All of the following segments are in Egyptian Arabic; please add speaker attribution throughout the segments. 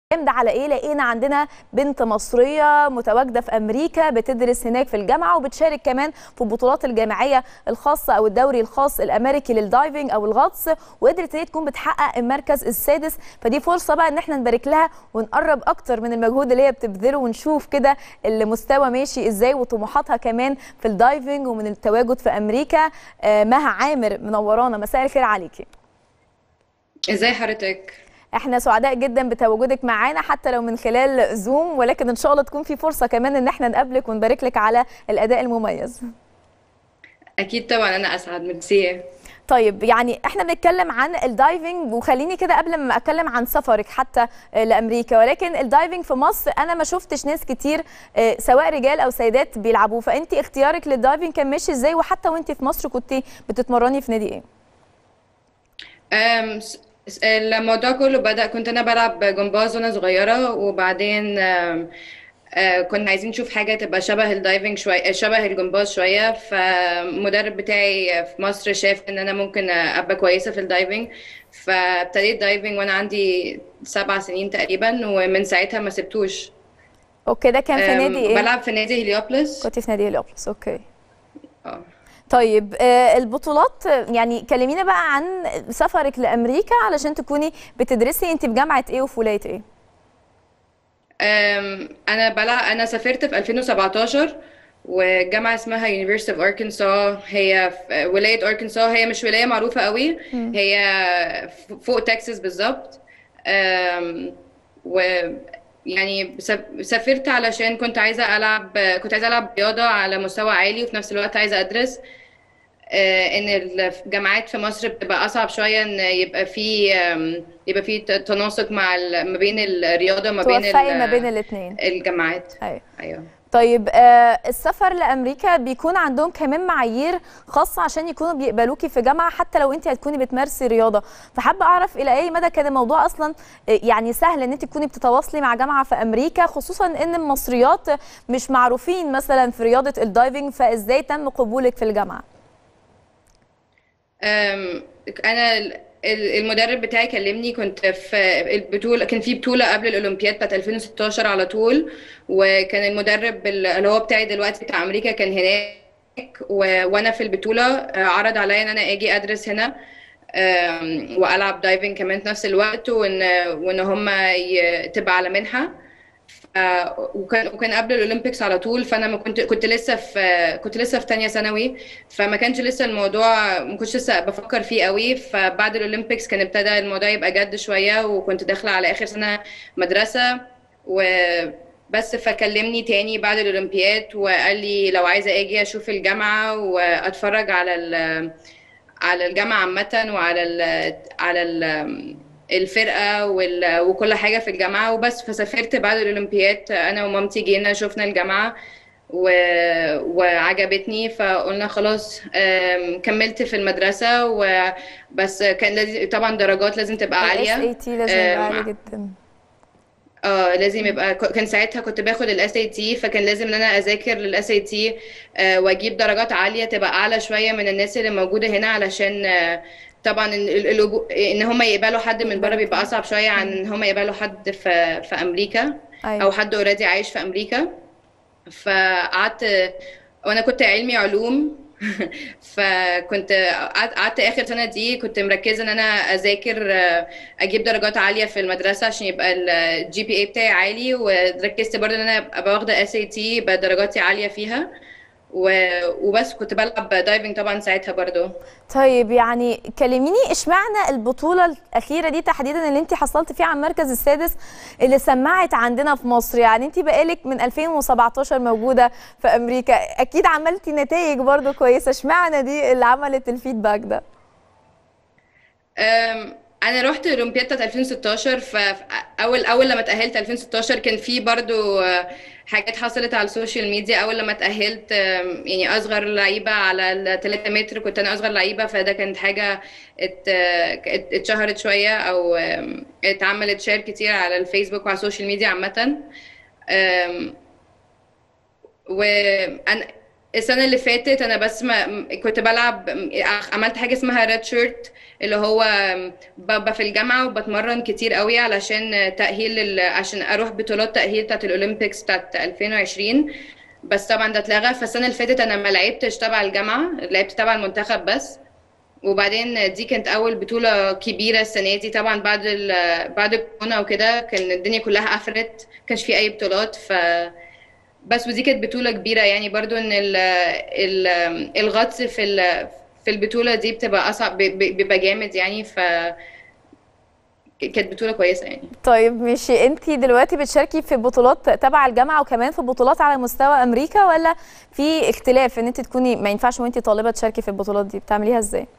Speaker 1: ده على ايه لقينا عندنا بنت مصريه متواجده في امريكا بتدرس هناك في الجامعه وبتشارك كمان في البطولات الجامعيه الخاصه او الدوري الخاص الامريكي للدايفنج او الغطس وقدرت هي تكون بتحقق المركز السادس فدي فرصه بقى ان احنا نبارك لها ونقرب اكتر من المجهود اللي هي بتبذله ونشوف كده المستوى ماشي ازاي وطموحاتها كمان في الدايفنج ومن التواجد في امريكا آه، مها عامر منورانا مساء الخير عليكي
Speaker 2: ازاي حضرتك
Speaker 1: احنا سعداء جدا بتواجدك معانا حتى لو من خلال زوم ولكن ان شاء الله تكون في فرصه كمان ان احنا نقابلك ونبارك لك على الاداء المميز
Speaker 2: اكيد طبعا انا اسعد ميرسي
Speaker 1: طيب يعني احنا بنتكلم عن الدايفنج وخليني كده قبل ما اتكلم عن سفرك حتى آه، لامريكا ولكن الدايفنج في مصر انا ما شفتش ناس كتير آه، سواء رجال او سيدات بيلعبوه فانت اختيارك للدايفنج كان ماشي ازاي وحتى وانت في مصر كنت بتتمرني في نادي ايه
Speaker 2: أم، س- س- الموضوع كله بدأ كنت انا بلعب جمباز وانا صغيرة وبعدين أم، أه، كنا عايزين نشوف حاجة تبقى شبه الدايفنج شوية شبه الجمباز شوية فالمدرب بتاعي في مصر شاف ان انا ممكن ابقى كويسة في الدايفنج فابتديت دايفنج وانا عندي سبع سنين تقريبا ومن ساعتها ما سبتوش
Speaker 1: اوكي ده كان في
Speaker 2: أم،
Speaker 1: نادي ايه
Speaker 2: بلعب في نادي هليوبلس
Speaker 1: كنت في نادي هليوبلس اوكي
Speaker 2: اه
Speaker 1: طيب آه، البطولات آه، يعني كلمينا بقى عن سفرك لامريكا علشان تكوني بتدرسي انت في جامعه ايه وفي ولايه ايه
Speaker 2: أم، انا بلا انا سافرت في 2017 وجامعة اسمها University of Arkansas هي في ولاية Arkansas هي مش ولاية معروفة قوي هي ف- فوق تكساس بالظبط أم، و يعني سف- سافرت علشان كنت عايزة ألعب كنت عايزة ألعب رياضة على مستوى عالي وفي نفس الوقت عايزة أدرس آه، ان الجامعات في مصر بتبقى اصعب شويه ان يبقى في آم، يبقى في ت- تناسق مع ال- ما بين الرياضه وما بين
Speaker 1: توفقي ما بين
Speaker 2: ال-
Speaker 1: الاثنين
Speaker 2: الجامعات
Speaker 1: ايوه
Speaker 2: ايوه
Speaker 1: طيب آه، السفر لامريكا بيكون عندهم كمان معايير خاصه عشان يكونوا بيقبلوكي في جامعه حتى لو انت هتكوني بتمارسي رياضه فحابه اعرف الى اي مدى كان الموضوع اصلا آه، يعني سهل ان انت تكوني بتتواصلي مع جامعه في امريكا خصوصا ان المصريات مش معروفين مثلا في رياضه الدايفنج فازاي تم قبولك في الجامعه
Speaker 2: أم، انا ال- ال- المدرب بتاعي كلمني كنت في البطوله كان في بطوله قبل الاولمبياد بتاعت 2016 على طول وكان المدرب ال- اللي هو بتاعي دلوقتي بتاع امريكا كان هناك و... وانا في البطوله آه، عرض عليا ان انا اجي ادرس هنا أم، والعب دايفنج كمان في نفس الوقت وان وان هم ي... تبقى على منحه آه، وكان وكان قبل الاولمبيكس على طول فانا ما كنت كنت لسه في كنت لسه في تانية ثانوي فما كانش لسه الموضوع ما كنتش لسه بفكر فيه قوي فبعد الاولمبيكس كان ابتدى الموضوع يبقى جد شوية وكنت داخلة على اخر سنة مدرسة وبس فكلمني تاني بعد الاولمبياد وقال لي لو عايزة اجي اشوف الجامعة واتفرج على ال على الجامعة عامة وعلى ال على ال الفرقة وال... وكل حاجة في الجامعة وبس فسافرت بعد الأولمبياد أنا ومامتي جينا شفنا الجامعة و... وعجبتني فقلنا خلاص أم، كملت في المدرسة وبس كان لازم طبعا درجات لازم تبقى
Speaker 1: الاس
Speaker 2: عالية
Speaker 1: اي تي لازم يبقى
Speaker 2: أم،
Speaker 1: عالي جدا
Speaker 2: اه لازم يبقى ك- كان ساعتها كنت باخد الاس اي تي فكان لازم ان انا اذاكر للاس اي تي واجيب درجات عاليه تبقى اعلى شويه من الناس اللي موجوده هنا علشان آه، طبعا ال- ال- الوجو- ان هم يقبلوا حد من بره بيبقى اصعب شويه عن ان هم يقبلوا حد في في امريكا او
Speaker 1: ايوه
Speaker 2: حد اوريدي عايش في امريكا فقعدت وانا كنت علمي علوم فكنت قعدت قعدت اخر سنه دي كنت مركزه ان انا اذاكر آه، اجيب درجات عاليه في المدرسه عشان يبقى الجي بي اي بتاعي عالي وركزت برضه ان انا ابقى واخده اس اي تي يبقى درجاتي عاليه فيها و- وبس كنت بلعب دايفنج طبعا ساعتها برضه
Speaker 1: طيب يعني كلميني اشمعنى البطولة الأخيرة دي تحديدا اللي انت حصلت فيها على المركز السادس اللي سمعت عندنا في مصر يعني انت بقالك من 2017 موجودة في أمريكا أكيد عملتي نتائج برضو كويسة اشمعنى دي اللي عملت الفيدباك ده
Speaker 2: أم، انا رحت الاولمبياد بتاعت 2016 فاول اول لما اتاهلت 2016 كان في برضو آه، حاجات حصلت على السوشيال ميديا اول لما اتاهلت آم، يعني اصغر لعيبه على ال 3 متر كنت انا اصغر لعيبه فده كانت حاجه ات- ات- اتشهرت شويه او آم، اتعملت شير كتير على الفيسبوك وعلى السوشيال ميديا عامه آم، وانا السنه اللي فاتت انا بس ما كنت بلعب عملت حاجه اسمها ريد شيرت اللي هو ببقى في الجامعة وبتمرن كتير قوي علشان تأهيل ال... عشان أروح بطولات تأهيل بتاعت الأولمبيكس بتاعت 2020 بس طبعا ده اتلغى فالسنة اللي فاتت أنا ما لعبتش تبع الجامعة لعبت تبع المنتخب بس وبعدين دي كانت أول بطولة كبيرة السنة دي طبعا بعد ال... بعد الكورونا وكده كان الدنيا كلها قفلت كانش في أي بطولات ف بس ودي كانت بطولة كبيرة يعني برضو ان ال ال الغطس في ال في البطولة دي بتبقى أصعب بيبقى جامد يعني ف كانت بطولة كويسة يعني
Speaker 1: طيب ماشي انت دلوقتي بتشاركي في بطولات تبع الجامعه وكمان في بطولات على مستوى امريكا ولا في اختلاف ان انت تكوني ما ينفعش وانت طالبه تشاركي في البطولات دي بتعمليها ازاي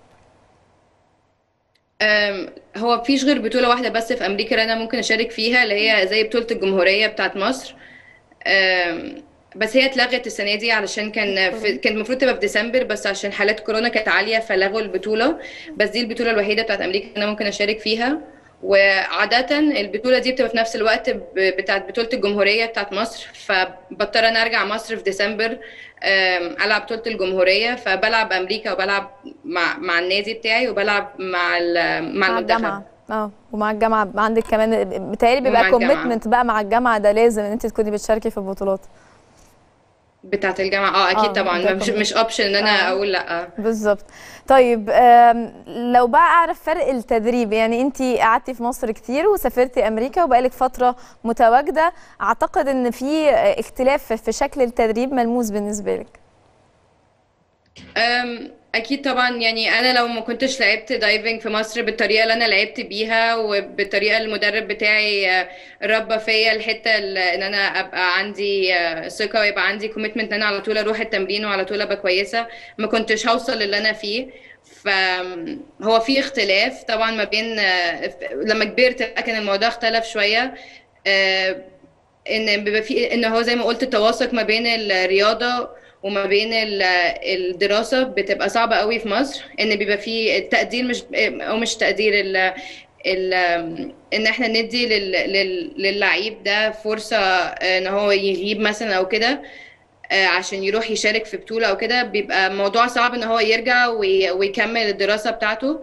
Speaker 2: أم، هو مفيش غير بطولة واحدة بس في أمريكا اللي أنا ممكن أشارك فيها اللي هي زي بطولة الجمهورية بتاعت مصر أم، بس هي اتلغت السنة دي علشان كان في كان المفروض تبقى في ديسمبر بس عشان حالات كورونا كانت عالية فلغوا البطولة بس دي البطولة الوحيدة بتاعت أمريكا اللي أنا ممكن أشارك فيها وعادة البطولة دي بتبقى في نفس الوقت ب- بتاعت بطولة الجمهورية بتاعت مصر فبضطر أنا أرجع مصر في ديسمبر أم، ألعب بطولة الجمهورية فبلعب أمريكا وبلعب مع مع النادي بتاعي وبلعب مع ال- مع
Speaker 1: مع
Speaker 2: المنتخب
Speaker 1: الجامعه اه ومع الجامعه عندك كمان بتهيألي بيبقى
Speaker 2: ومع الجامعة
Speaker 1: كوميتمنت بقى مع الجامعه ده لازم ان انت تكوني بتشاركي في البطولات
Speaker 2: بتاعت الجامعة اه أكيد
Speaker 1: اه
Speaker 2: طبعا
Speaker 1: ده
Speaker 2: مش
Speaker 1: كوميتمنت
Speaker 2: مش اوبشن إن أنا
Speaker 1: اه
Speaker 2: أقول لأ
Speaker 1: بالظبط طيب آم، لو بقى اعرف فرق التدريب يعني انت قعدتي في مصر كتير وسافرتي امريكا وبقالك فتره متواجده اعتقد ان في اختلاف في شكل التدريب ملموس بالنسبه لك
Speaker 2: أم، اكيد طبعا يعني انا لو ما كنتش لعبت دايفنج في مصر بالطريقه اللي انا لعبت بيها وبالطريقه اللي المدرب بتاعي آه، ربى فيا الحته اللي ان انا ابقى عندي آه، ثقه ويبقى عندي كوميتمنت ان انا على طول اروح التمرين وعلى طول ابقى كويسه ما كنتش هوصل للي انا فيه فهو في اختلاف طبعا ما بين آه، لما كبرت بقى كان الموضوع اختلف شويه آه، ان بيبقى في ان هو زي ما قلت التواصل ما بين الرياضه وما بين ال- الدراسه بتبقى صعبه قوي في مصر ان بيبقى في التقدير مش او مش تقدير ال ال ان احنا ندي لل لل للعيب ده فرصه ان هو يغيب مثلا او كده آه، عشان يروح يشارك في بطوله او كده بيبقى موضوع صعب ان هو يرجع وي- ويكمل الدراسه بتاعته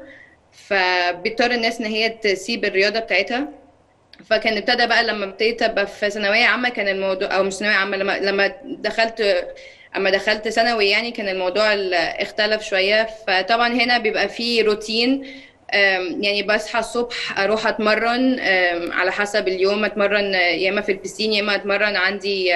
Speaker 2: فبيضطر الناس ان هي تسيب الرياضه بتاعتها فكان ابتدى بقى لما ابتديت ابقى في ثانويه عامه كان الموضوع او مش ثانويه عامه لما لما دخلت اما دخلت ثانوي يعني كان الموضوع ال- اختلف شويه فطبعا هنا بيبقى فيه روتين أم، يعني بصحى الصبح اروح اتمرن أم، على حسب اليوم اتمرن يا اما في البسين يا اما اتمرن عندي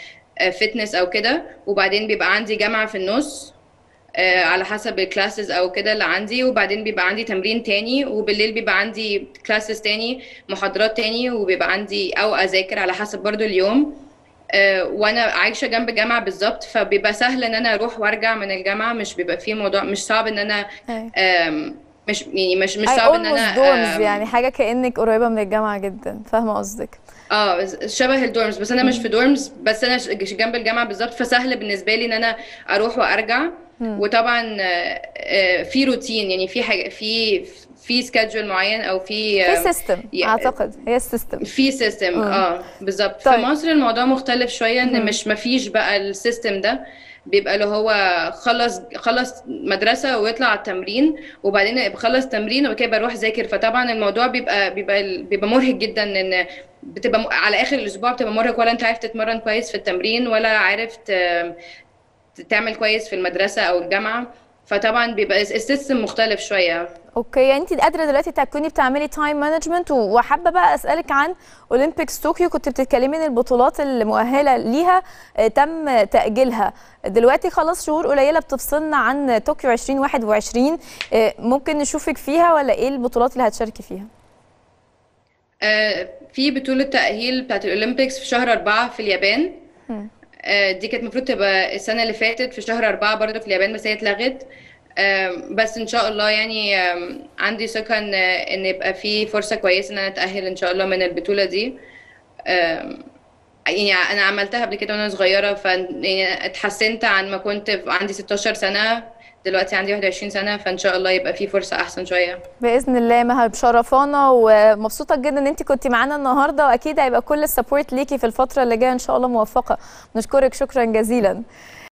Speaker 2: فتنس او كده وبعدين بيبقى عندي جامعه في النص آه، على حسب الكلاسز او كده اللي عندي وبعدين بيبقى عندي تمرين تاني وبالليل بيبقى عندي كلاسز تاني محاضرات تاني وبيبقى عندي او اذاكر على حسب برضو اليوم آه، وانا عايشه جنب جامعه بالظبط فبيبقى سهل ان انا اروح وارجع من الجامعه مش بيبقى فيه موضوع مش صعب ان انا
Speaker 1: اي
Speaker 2: آم، مش يعني مش مش
Speaker 1: اي
Speaker 2: صعب ان
Speaker 1: اولموست
Speaker 2: انا
Speaker 1: دورمز يعني حاجه كانك قريبه من الجامعه جدا فاهمه قصدك
Speaker 2: اه شبه الدورمز بس انا مش
Speaker 1: مم.
Speaker 2: في دورمز بس انا ش- جنب الجامعه بالظبط فسهل بالنسبه لي ان انا اروح وارجع
Speaker 1: مم.
Speaker 2: وطبعا آه، آه، في روتين يعني في حاجه في في سكادجول معين او في
Speaker 1: في
Speaker 2: آه،
Speaker 1: سيستم
Speaker 2: ي-
Speaker 1: اعتقد هي السيستم
Speaker 2: في سيستم
Speaker 1: مم.
Speaker 2: اه بالظبط في
Speaker 1: طيب
Speaker 2: مصر الموضوع مختلف شويه ان
Speaker 1: مم.
Speaker 2: مش مفيش بقى السيستم ده بيبقى اللي هو خلص خلص مدرسه ويطلع على التمرين وبعدين يبقى خلص تمرين وكده بروح ذاكر فطبعا الموضوع بيبقى بيبقى بيبقى مرهق جدا ان بتبقى م- على اخر الاسبوع بتبقى مرهق ولا انت عارف تتمرن كويس في التمرين ولا عارف ت- تعمل كويس في المدرسه او الجامعه فطبعا بيبقى السيستم مختلف شويه
Speaker 1: اوكي يعني انت قادره دلوقتي تكوني بتعملي تايم مانجمنت وحابه بقى اسالك عن اولمبيكس طوكيو كنت بتتكلمي ان البطولات المؤهله ليها آه، تم تاجيلها دلوقتي خلاص شهور قليله بتفصلنا عن طوكيو 2021 آه، ممكن نشوفك فيها ولا ايه البطولات اللي هتشاركي فيها
Speaker 2: آه، في بطولة تأهيل بتاعت الأولمبيكس في شهر أربعة في اليابان
Speaker 1: مم.
Speaker 2: آه، دي كانت المفروض تبقى السنة اللي فاتت في شهر أربعة برضه في اليابان بس هي اتلغت آم، بس إن شاء الله يعني آم، عندي ثقة إن إن يبقى في فرصة كويسة إن أنا أتأهل إن شاء الله من البطولة دي آم، يعني أنا عملتها قبل كده وأنا صغيرة ف يعني اتحسنت عن ما كنت في- عندي 16 سنة دلوقتي عندي 21 سنة فإن شاء الله يبقى في فرصة أحسن شوية
Speaker 1: باذن الله مها بشرفانا ومبسوطه جدا ان انت كنت معانا النهارده واكيد هيبقى كل السبورت ليكي في الفتره اللي جايه ان شاء الله موفقه نشكرك شكرا جزيلا